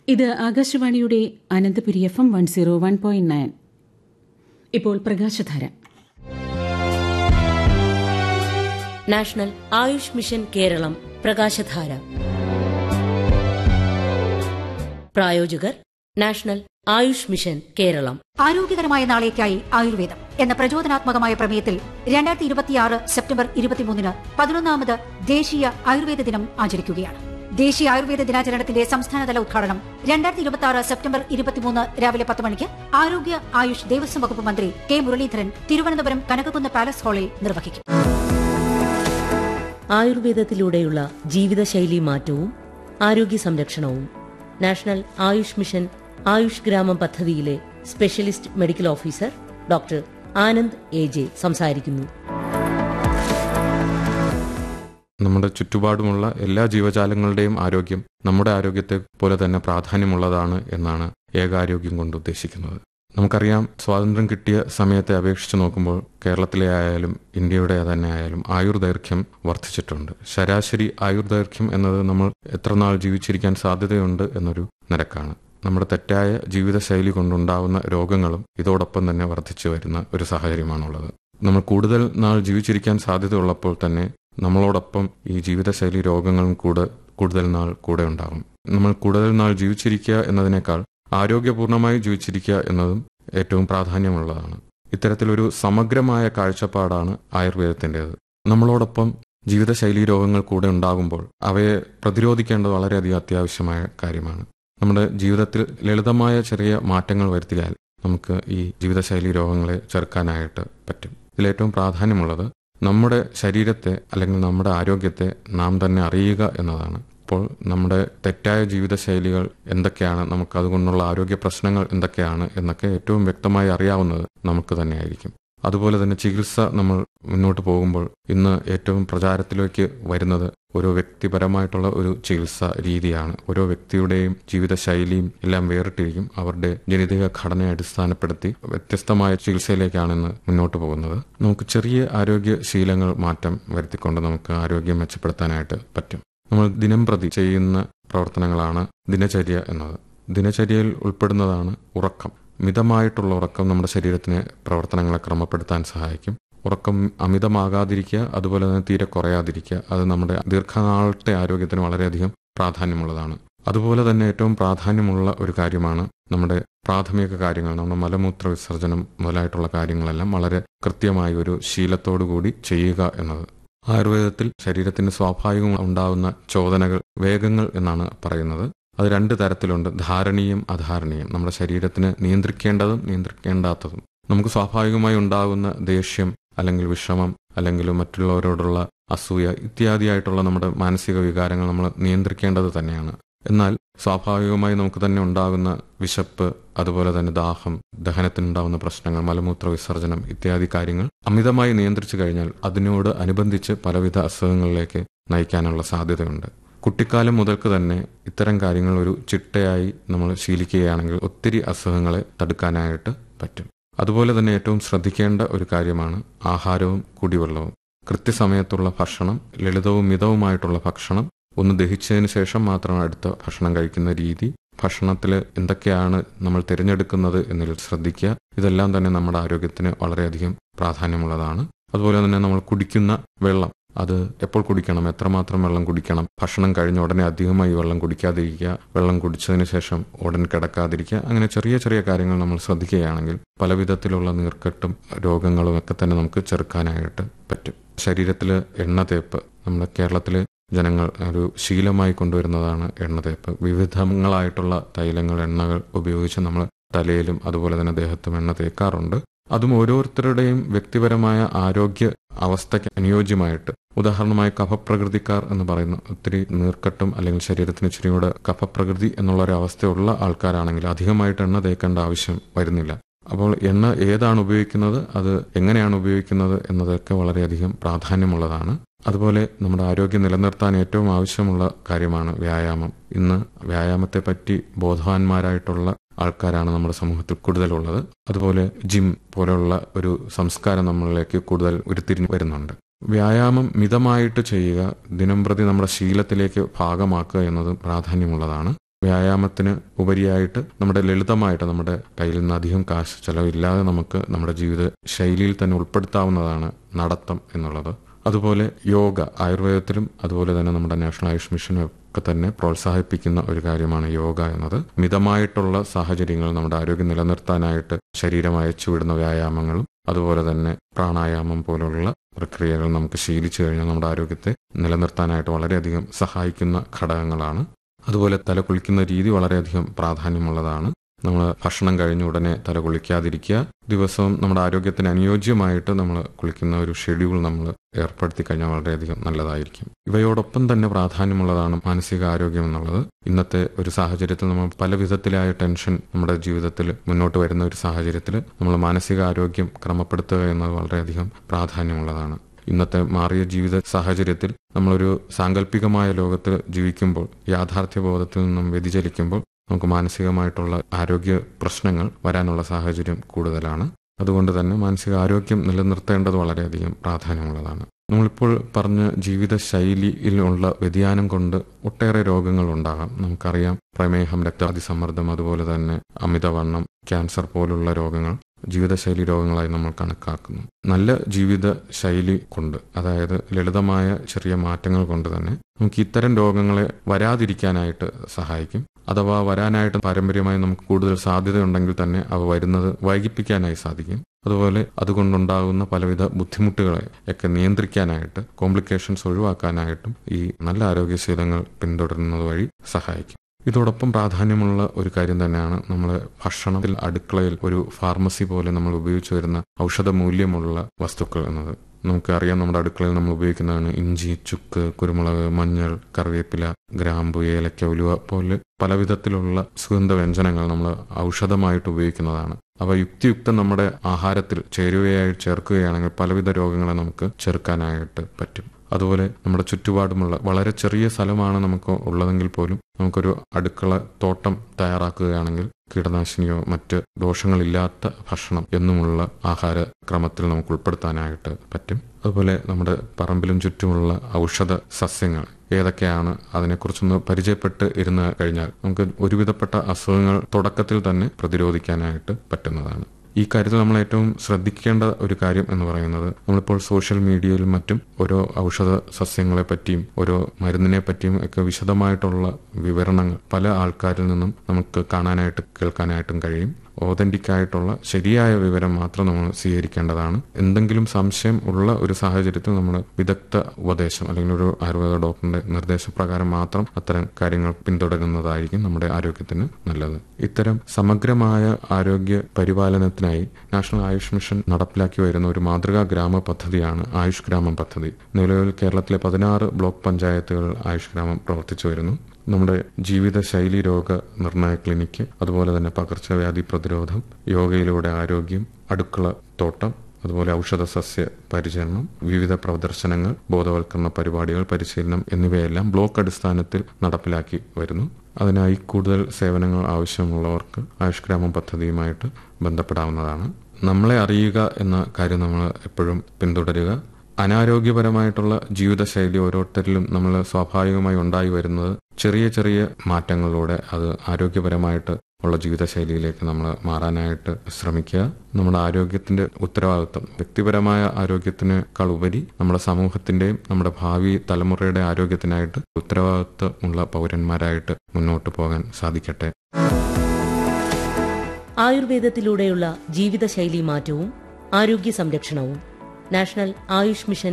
ഇത് ആകാശവാണിയുടെ Ananthapuri F M one zero one point nine ഇപ്പോൾ പ്രകാശധാര നാഷണൽ ആയുഷ് മിഷൻ കേരളം പ്രകാശധാര പ്രായോജകർ നാഷണൽ ആയുഷ് മിഷൻ കേരളം ആരോഗ്യകരമായ നാളേക്കായി ആയുർവേദം എന്ന പ്രചോദനാത്മകമായ പ്രമേയത്തിൽ രണ്ടായിരത്തി ഇരുപത്തിയാറ് സെപ്റ്റംബർ ഇരുപത്തിമൂന്നിന് പതിനൊന്നാമത് ദേശീയ ആയുർവേദ ദിനം ആചരിക്കുകയാണ് ദേശീയ ആയുർവേദ ദിനാചരണത്തിന്റെ സംസ്ഥാനതല ഉദ്ഘാടനം രണ്ടായിരത്തി ഇരുപത്തി ആറ് സെപ്റ്റംബർ ഇരുപത്തിമൂന്ന് രാവിലെ പത്ത് മണിക്ക് ആരോഗ്യ ആയുഷ് ദേവസ്വം വകുപ്പ് മന്ത്രി കെ മുരളീധരൻ തിരുവനന്തപുരം കനകകുന്ന് പാലസ് ഹാളിൽ നിർവഹിക്കും ആയുർവേദത്തിലൂടെയുള്ള ജീവിതശൈലി മാറ്റവും ആരോഗ്യ സംരക്ഷണവും നാഷണൽ ആയുഷ് മിഷൻ ആയുഷ് ഗ്രാമം പദ്ധതിയിലെ specialist medical officer doctor Anand A J സംസാരിക്കുന്നു നമ്മുടെ ചുറ്റുപാടുമുള്ള എല്ലാ ജീവജാലങ്ങളുടെയും ആരോഗ്യം നമ്മുടെ ആരോഗ്യത്തെ പോലെ തന്നെ പ്രാധാന്യമുള്ളതാണ് എന്നാണ് ഏകാരോഗ്യം കൊണ്ട് ഉദ്ദേശിക്കുന്നത് നമുക്കറിയാം സ്വാതന്ത്ര്യം കിട്ടിയ സമയത്തെ അപേക്ഷിച്ച് നോക്കുമ്പോൾ കേരളത്തിലെ ആയാലും ഇന്ത്യയുടെ തന്നെ ആയാലും ആയുർദൈർഘ്യം വർദ്ധിച്ചിട്ടുണ്ട് ശരാശരി ആയുർദൈർഘ്യം എന്നത് നമ്മൾ എത്ര നാൾ ജീവിച്ചിരിക്കാൻ സാധ്യതയുണ്ട് എന്നൊരു നിരക്കാണ് നമ്മുടെ തെറ്റായ ജീവിതശൈലി കൊണ്ടുണ്ടാവുന്ന രോഗങ്ങളും ഇതോടൊപ്പം തന്നെ വർദ്ധിച്ചു വരുന്ന ഒരു സാഹചര്യമാണുള്ളത് നമ്മൾ കൂടുതൽ നാൾ ജീവിച്ചിരിക്കാൻ സാധ്യതയുള്ളപ്പോൾ തന്നെ നമ്മളോടൊപ്പം ഈ ജീവിതശൈലി രോഗങ്ങളും കൂടെ കൂടുതൽ നാൾ കൂടെ ഉണ്ടാകും നമ്മൾ കൂടുതൽ നാൾ ജീവിച്ചിരിക്കുക എന്നതിനേക്കാൾ ആരോഗ്യപൂർണമായി ജീവിച്ചിരിക്കുക എന്നതും ഏറ്റവും പ്രാധാന്യമുള്ളതാണ് ഇത്തരത്തിലൊരു സമഗ്രമായ കാഴ്ചപ്പാടാണ് ആയുർവേദത്തിൻ്റെത് നമ്മളോടൊപ്പം ജീവിതശൈലി രോഗങ്ങൾ കൂടെ ഉണ്ടാകുമ്പോൾ അവയെ പ്രതിരോധിക്കേണ്ടത് വളരെയധികം അത്യാവശ്യമായ കാര്യമാണ് നമ്മുടെ ജീവിതത്തിൽ ലളിതമായ ചെറിയ മാറ്റങ്ങൾ വരുത്തിയാൽ നമുക്ക് ഈ ജീവിതശൈലി രോഗങ്ങളെ ചെറുക്കാനായിട്ട് പറ്റും ഇതിലേറ്റവും പ്രാധാന്യമുള്ളത് നമ്മുടെ ശരീരത്തെ അല്ലെങ്കിൽ നമ്മുടെ ആരോഗ്യത്തെ നാം തന്നെ അറിയുക എന്നതാണ് അപ്പോൾ നമ്മുടെ തെറ്റായ ജീവിതശൈലികൾ എന്തൊക്കെയാണ് നമുക്ക് അതുകൊണ്ടുള്ള ആരോഗ്യ പ്രശ്നങ്ങൾ എന്തൊക്കെയാണ് എന്നൊക്കെ ഏറ്റവും വ്യക്തമായി അറിയാവുന്നത് നമുക്ക് തന്നെയായിരിക്കും അതുപോലെ തന്നെ ചികിത്സ നമ്മൾ മുന്നോട്ട് പോകുമ്പോൾ ഇന്ന് ഏറ്റവും പ്രചാരത്തിലേക്ക് വരുന്നത് ഓരോ വ്യക്തിപരമായിട്ടുള്ള ഒരു ചികിത്സ രീതിയാണ് ഓരോ വ്യക്തിയുടെയും ജീവിതശൈലിയും എല്ലാം വേറിട്ടിരിക്കും അവരുടെ ജനിതക ഘടനയെ അടിസ്ഥാനപ്പെടുത്തി വ്യത്യസ്തമായ ചികിത്സയിലേക്കാണ് ഇന്ന് മുന്നോട്ട് പോകുന്നത് നമുക്ക് ചെറിയ ആരോഗ്യ ശീലങ്ങൾ മാറ്റം വരുത്തിക്കൊണ്ട് നമുക്ക് ആരോഗ്യം മെച്ചപ്പെടുത്താനായിട്ട് പറ്റും നമ്മൾ ദിനം പ്രതി ചെയ്യുന്ന പ്രവർത്തനങ്ങളാണ് ദിനചര്യ എന്നത് ദിനചര്യയിൽ ഉൾപ്പെടുന്നതാണ് ഉറക്കം മിതമായിട്ടുള്ള ഉറക്കം നമ്മുടെ ശരീരത്തിന് പ്രവർത്തനങ്ങളെ ക്രമപ്പെടുത്താൻ സഹായിക്കും ഉറക്കം അമിതമാകാതിരിക്കുക അതുപോലെ തന്നെ തീരെ കുറയാതിരിക്കുക അത് നമ്മുടെ ദീർഘനാളത്തെ ആരോഗ്യത്തിന് വളരെയധികം പ്രാധാന്യമുള്ളതാണ് അതുപോലെ തന്നെ ഏറ്റവും പ്രാധാന്യമുള്ള ഒരു കാര്യമാണ് നമ്മുടെ പ്രാഥമിക കാര്യങ്ങൾ നമ്മുടെ മലമൂത്ര വിസർജനം മുതലായിട്ടുള്ള കാര്യങ്ങളെല്ലാം വളരെ കൃത്യമായ ഒരു ശീലത്തോടു കൂടി ചെയ്യുക എന്നത് ആയുർവേദത്തിൽ ശരീരത്തിന് സ്വാഭാവികം ഉണ്ടാവുന്ന ചോദനകൾ വേഗങ്ങൾ എന്നാണ് പറയുന്നത് അത് രണ്ട് തരത്തിലുണ്ട് ധാരണീയം അധാരണീയം നമ്മുടെ ശരീരത്തിന് നിയന്ത്രിക്കേണ്ടതും നിയന്ത്രിക്കേണ്ടാത്തതും നമുക്ക് സ്വാഭാവികമായി ഉണ്ടാകുന്ന ദേഷ്യം അല്ലെങ്കിൽ വിഷമം അല്ലെങ്കിൽ മറ്റുള്ളവരോടുള്ള അസൂയ ഇത്യാദിയായിട്ടുള്ള നമ്മുടെ മാനസിക വികാരങ്ങൾ നമ്മൾ നിയന്ത്രിക്കേണ്ടത് തന്നെയാണ് എന്നാൽ സ്വാഭാവികമായി നമുക്ക് തന്നെ ഉണ്ടാകുന്ന വിശപ്പ് അതുപോലെ തന്നെ ദാഹം ദഹനത്തിനുണ്ടാകുന്ന പ്രശ്നങ്ങൾ മലമൂത്ര വിസർജനം ഇത്യാദി കാര്യങ്ങൾ അമിതമായി നിയന്ത്രിച്ചു കഴിഞ്ഞാൽ അതിനോട് അനുബന്ധിച്ച് പലവിധ അസുഖങ്ങളിലേക്ക് നയിക്കാനുള്ള സാധ്യതയുണ്ട് കുട്ടിക്കാലം മുതൽക്ക് തന്നെ ഇത്തരം കാര്യങ്ങൾ ഒരു ചിട്ടയായി നമ്മൾ ശീലിക്കുകയാണെങ്കിൽ ഒത്തിരി അസുഖങ്ങളെ തടുക്കാനായിട്ട് പറ്റും അതുപോലെ തന്നെ ഏറ്റവും ശ്രദ്ധിക്കേണ്ട ഒരു കാര്യമാണ് ആഹാരവും കുടിവെള്ളവും കൃത്യസമയത്തുള്ള ഭക്ഷണം ലളിതവും മിതവുമായിട്ടുള്ള ഭക്ഷണം ഒന്ന് ദഹിച്ചതിന് ശേഷം മാത്രം അടുത്ത ഭക്ഷണം കഴിക്കുന്ന രീതി ഭക്ഷണത്തിൽ എന്തൊക്കെയാണ് നമ്മൾ തിരഞ്ഞെടുക്കുന്നത് എന്നതിൽ ശ്രദ്ധിക്കുക ഇതെല്ലാം തന്നെ നമ്മുടെ ആരോഗ്യത്തിന് വളരെയധികം പ്രാധാന്യമുള്ളതാണ് അതുപോലെ തന്നെ നമ്മൾ കുടിക്കുന്ന വെള്ളം അത് എപ്പോൾ കുടിക്കണം എത്രമാത്രം വെള്ളം കുടിക്കണം ഭക്ഷണം കഴിഞ്ഞ ഉടനെ അധികമായി വെള്ളം കുടിക്കാതിരിക്കുക വെള്ളം കുടിച്ചതിന് ശേഷം ഉടൻ കിടക്കാതിരിക്കുക അങ്ങനെ ചെറിയ ചെറിയ കാര്യങ്ങൾ നമ്മൾ ശ്രദ്ധിക്കുകയാണെങ്കിൽ പല വിധത്തിലുള്ള നീർക്കെട്ടും രോഗങ്ങളും ഒക്കെ തന്നെ നമുക്ക് ചെറുക്കാനായിട്ട് പറ്റും ശരീരത്തിൽ എണ്ണ തേപ്പ് നമ്മുടെ കേരളത്തിലെ ജനങ്ങൾ ഒരു ശീലമായി കൊണ്ടുവരുന്നതാണ് എണ്ണ തേപ്പ് വിവിധങ്ങളായിട്ടുള്ള തൈലങ്ങൾ എണ്ണകൾ ഉപയോഗിച്ച് നമ്മൾ തലയിലും അതുപോലെ തന്നെ ദേഹത്തും എണ്ണ തേക്കാറുണ്ട് അതും ഓരോരുത്തരുടെയും വ്യക്തിപരമായ ആരോഗ്യ അവസ്ഥയ്ക്ക് അനുയോജ്യമായിട്ട് ഉദാഹരണമായി കഫപ്രകൃതിക്കാർ എന്ന് പറയുന്ന ഒത്തിരി നീർക്കെട്ടും അല്ലെങ്കിൽ ശരീരത്തിന് ഇച്ചിരി കൂടെ കഫപ്രകൃതി എന്നുള്ള ഒരു അവസ്ഥയുള്ള ആൾക്കാരാണെങ്കിൽ അധികമായിട്ട് എണ്ണ തേക്കേണ്ട ആവശ്യം വരുന്നില്ല അപ്പോൾ എണ്ണ ഏതാണ് ഉപയോഗിക്കുന്നത് അത് എങ്ങനെയാണ് ഉപയോഗിക്കുന്നത് എന്നതൊക്കെ വളരെയധികം പ്രാധാന്യമുള്ളതാണ് അതുപോലെ നമ്മുടെ ആരോഗ്യം നിലനിർത്താൻ ഏറ്റവും ആവശ്യമുള്ള കാര്യമാണ് വ്യായാമം ഇന്ന് വ്യായാമത്തെ പറ്റി ബോധവാന്മാരായിട്ടുള്ള ആൾക്കാരാണ് നമ്മുടെ സമൂഹത്തിൽ കൂടുതലുള്ളത് അതുപോലെ ജിം പോലെയുള്ള ഒരു സംസ്കാരം നമ്മളിലേക്ക് കൂടുതൽ ഉരുത്തിരിഞ്ഞു വരുന്നുണ്ട് വ്യായാമം മിതമായിട്ട് ചെയ്യുക ദിനംപ്രതി നമ്മുടെ ശീലത്തിലേക്ക് ഭാഗമാക്കുക എന്നത് പ്രാധാന്യമുള്ളതാണ് വ്യായാമത്തിന് ഉപരിയായിട്ട് നമ്മുടെ ലളിതമായിട്ട് നമ്മുടെ കയ്യിൽ നിന്ന് അധികം കാശ് ചെലവില്ലാതെ നമുക്ക് നമ്മുടെ ജീവിത ശൈലിയിൽ തന്നെ ഉൾപ്പെടുത്താവുന്നതാണ് നടത്തം എന്നുള്ളത് അതുപോലെ യോഗ ആയുർവേദത്തിലും അതുപോലെ തന്നെ നമ്മുടെ നാഷണൽ ആയുഷ് മിഷനും ഒക്കെ തന്നെ പ്രോത്സാഹിപ്പിക്കുന്ന ഒരു കാര്യമാണ് യോഗ എന്നത് മിതമായിട്ടുള്ള സാഹചര്യങ്ങൾ നമ്മുടെ ആരോഗ്യം നിലനിർത്താനായിട്ട് ശരീരം അയച്ചുവിടുന്ന വ്യായാമങ്ങളും അതുപോലെ തന്നെ പ്രാണായാമം പോലുള്ള പ്രക്രിയകൾ നമുക്ക് ശീലിച്ചു കഴിഞ്ഞാൽ നമ്മുടെ ആരോഗ്യത്തെ നിലനിർത്താനായിട്ട് വളരെയധികം സഹായിക്കുന്ന ഘടകങ്ങളാണ് അതുപോലെ തല കുളിക്കുന്ന രീതി വളരെയധികം പ്രാധാന്യമുള്ളതാണ് നമ്മൾ ഭക്ഷണം കഴിഞ്ഞ ഉടനെ തല കുളിക്കാതിരിക്കുക ദിവസവും നമ്മുടെ ആരോഗ്യത്തിന് അനുയോജ്യമായിട്ട് നമ്മൾ കുളിക്കുന്ന ഒരു ഷെഡ്യൂൾ നമ്മൾ ഏർപ്പെടുത്തി കഴിഞ്ഞാൽ വളരെയധികം നല്ലതായിരിക്കും ഇവയോടൊപ്പം തന്നെ പ്രാധാന്യമുള്ളതാണ് മാനസിക ആരോഗ്യം എന്നുള്ളത് ഇന്നത്തെ ഒരു സാഹചര്യത്തിൽ നമ്മൾ പല വിധത്തിലായ ടെൻഷൻ നമ്മുടെ ജീവിതത്തിൽ മുന്നോട്ട് വരുന്ന ഒരു സാഹചര്യത്തിൽ നമ്മൾ മാനസിക ആരോഗ്യം ക്രമപ്പെടുത്തുക എന്നത് വളരെയധികം പ്രാധാന്യമുള്ളതാണ് ഇന്നത്തെ മാറിയ ജീവിത സാഹചര്യത്തിൽ നമ്മളൊരു സാങ്കല്പികമായ ലോകത്ത് ജീവിക്കുമ്പോൾ യാഥാർത്ഥ്യബോധത്തിൽ നിന്നും വ്യതിചലിക്കുമ്പോൾ നമുക്ക് മാനസികമായിട്ടുള്ള ആരോഗ്യ പ്രശ്നങ്ങൾ വരാനുള്ള സാഹചര്യം കൂടുതലാണ് അതുകൊണ്ട് തന്നെ മാനസിക ആരോഗ്യം നിലനിർത്തേണ്ടത് വളരെയധികം പ്രാധാന്യമുള്ളതാണ് നമ്മളിപ്പോൾ പറഞ്ഞ ജീവിത ശൈലിയിലുള്ള വ്യതിയാനം കൊണ്ട് ഒട്ടേറെ രോഗങ്ങൾ ഉണ്ടാകാം നമുക്കറിയാം പ്രമേഹം രക്താതിസമ്മർദ്ദം അതുപോലെ തന്നെ അമിതവണ്ണം ക്യാൻസർ പോലുള്ള രോഗങ്ങൾ ജീവിതശൈലി രോഗങ്ങളായി നമ്മൾ കണക്കാക്കുന്നു നല്ല ജീവിത ശൈലി കൊണ്ട് അതായത് ലളിതമായ ചെറിയ മാറ്റങ്ങൾ കൊണ്ട് തന്നെ നമുക്ക് ഇത്തരം രോഗങ്ങളെ വരാതിരിക്കാനായിട്ട് സഹായിക്കും അഥവാ വരാനായിട്ട് പാരമ്പര്യമായി നമുക്ക് കൂടുതൽ സാധ്യതയുണ്ടെങ്കിൽ തന്നെ അവ വരുന്നത് വൈകിപ്പിക്കാനായി സാധിക്കും അതുപോലെ അതുകൊണ്ടുണ്ടാകുന്ന പലവിധ ബുദ്ധിമുട്ടുകളെ ഒക്കെ നിയന്ത്രിക്കാനായിട്ട് കോംപ്ലിക്കേഷൻസ് ഒഴിവാക്കാനായിട്ടും ഈ നല്ല ആരോഗ്യശീലങ്ങൾ പിന്തുടരുന്നത് വഴി സഹായിക്കും ഇതോടൊപ്പം പ്രാധാന്യമുള്ള ഒരു കാര്യം തന്നെയാണ് നമ്മൾ ഭക്ഷണത്തിൽ അടുക്കളയിൽ ഒരു ഫാർമസി പോലെ നമ്മൾ ഉപയോഗിച്ചു വരുന്ന ഔഷധ മൂല്യമുള്ള വസ്തുക്കൾ എന്നത് നമുക്കറിയാം നമ്മുടെ അടുക്കളയിൽ നമ്മൾ ഉപയോഗിക്കുന്നതാണ് ഇഞ്ചി ചുക്ക് കുരുമുളക് മഞ്ഞൾ കറിവേപ്പില ഗ്രാമ്പു ഏലക്ക ഉലുവ പോലെ പല വിധത്തിലുള്ള സുഗന്ധ വ്യഞ്ജനങ്ങൾ നമ്മൾ ഔഷധമായിട്ട് ഉപയോഗിക്കുന്നതാണ് അവ യുക്തിയുക്തം നമ്മുടെ ആഹാരത്തിൽ ചേരുവയായി ചേർക്കുകയാണെങ്കിൽ പലവിധ രോഗങ്ങളെ നമുക്ക് ചെറുക്കാനായിട്ട് പറ്റും അതുപോലെ നമ്മുടെ ചുറ്റുപാടുമുള്ള വളരെ ചെറിയ സ്ഥലമാണ് നമുക്ക് ഉള്ളതെങ്കിൽ പോലും നമുക്കൊരു അടുക്കള തോട്ടം തയ്യാറാക്കുകയാണെങ്കിൽ കീടനാശിനിയോ മറ്റ് ദോഷങ്ങളില്ലാത്ത ഭക്ഷണം എന്നുമുള്ള ആഹാര ക്രമത്തിൽ നമുക്ക് ഉൾപ്പെടുത്താനായിട്ട് പറ്റും അതുപോലെ നമ്മുടെ പറമ്പിലും ചുറ്റുമുള്ള ഔഷധ സസ്യങ്ങൾ ഏതൊക്കെയാണ് അതിനെക്കുറിച്ചൊന്ന് പരിചയപ്പെട്ട് ഇരുന്ന് കഴിഞ്ഞാൽ നമുക്ക് ഒരുവിധപ്പെട്ട അസുഖങ്ങൾ തുടക്കത്തിൽ തന്നെ പ്രതിരോധിക്കാനായിട്ട് പറ്റുന്നതാണ് ഈ കാര്യത്തിൽ നമ്മൾ ഏറ്റവും ശ്രദ്ധിക്കേണ്ട ഒരു കാര്യം എന്ന് പറയുന്നത് നമ്മളിപ്പോൾ സോഷ്യൽ മീഡിയയിലും മറ്റും ഓരോ ഔഷധ സസ്യങ്ങളെ പറ്റിയും ഓരോ മരുന്നിനെ പറ്റിയും ഒക്കെ വിശദമായിട്ടുള്ള വിവരണങ്ങൾ പല ആൾക്കാരിൽ നിന്നും നമുക്ക് കാണാനായിട്ട് കേൾക്കാനായിട്ടും കഴിയും ഓതന്റിക് ആയിട്ടുള്ള ശരിയായ വിവരം മാത്രം നമ്മൾ സ്വീകരിക്കേണ്ടതാണ് എന്തെങ്കിലും സംശയം ഉള്ള ഒരു സാഹചര്യത്തിൽ നമ്മൾ വിദഗ്ധ ഉപദേശം അല്ലെങ്കിൽ ഒരു ആയുർവേദ ഡോക്ടറിന്റെ നിർദ്ദേശപ്രകാരം മാത്രം അത്തരം കാര്യങ്ങൾ പിന്തുടരുന്നതായിരിക്കും നമ്മുടെ ആരോഗ്യത്തിന് നല്ലത് ഇത്തരം സമഗ്രമായ ആരോഗ്യ പരിപാലനത്തിനായി നാഷണൽ ആയുഷ് മിഷൻ നടപ്പിലാക്കി വരുന്ന ഒരു മാതൃകാ ഗ്രാമ പദ്ധതിയാണ് ആയുഷ് ഗ്രാമം പദ്ധതി നിലവിൽ കേരളത്തിലെ പതിനാറ് ബ്ലോക്ക് പഞ്ചായത്തുകൾ ആയുഷ് ഗ്രാമം പ്രവർത്തിച്ചു വരുന്നു നമ്മുടെ ജീവിതശൈലി രോഗ നിർണയ ക്ലിനിക്ക് അതുപോലെ തന്നെ പകർച്ചവ്യാധി പ്രതിരോധം യോഗയിലൂടെ ആരോഗ്യം അടുക്കള തോട്ടം അതുപോലെ ഔഷധ സസ്യ പരിചരണം വിവിധ പ്രദർശനങ്ങൾ ബോധവൽക്കരണ പരിപാടികൾ പരിശീലനം എന്നിവയെല്ലാം ബ്ലോക്ക് അടിസ്ഥാനത്തിൽ നടപ്പിലാക്കി വരുന്നു അതിനായി കൂടുതൽ സേവനങ്ങൾ ആവശ്യമുള്ളവർക്ക് ആയുഷ് ഗ്രാമം പദ്ധതിയുമായിട്ട് ബന്ധപ്പെടാവുന്നതാണ് നമ്മളെ അറിയുക എന്ന കാര്യം നമ്മൾ എപ്പോഴും പിന്തുടരുക അനാരോഗ്യപരമായിട്ടുള്ള ജീവിതശൈലി ഓരോരുത്തരിലും നമ്മൾ സ്വാഭാവികമായി ഉണ്ടായി വരുന്നത് ചെറിയ ചെറിയ മാറ്റങ്ങളിലൂടെ അത് ആരോഗ്യപരമായിട്ട് ഉള്ള ജീവിതശൈലിയിലേക്ക് നമ്മൾ മാറാനായിട്ട് ശ്രമിക്കുക നമ്മുടെ ആരോഗ്യത്തിന്റെ ഉത്തരവാദിത്വം വ്യക്തിപരമായ ആരോഗ്യത്തിനേക്കാൾ ഉപരി നമ്മുടെ സമൂഹത്തിന്റെയും നമ്മുടെ ഭാവി തലമുറയുടെ ആരോഗ്യത്തിനായിട്ട് ഉത്തരവാദിത്വമുള്ള പൗരന്മാരായിട്ട് മുന്നോട്ട് പോകാൻ സാധിക്കട്ടെ ആയുർവേദത്തിലൂടെയുള്ള ജീവിതശൈലി മാറ്റവും ആരോഗ്യ സംരക്ഷണവും നാഷണൽ ആയുഷ് മിഷൻ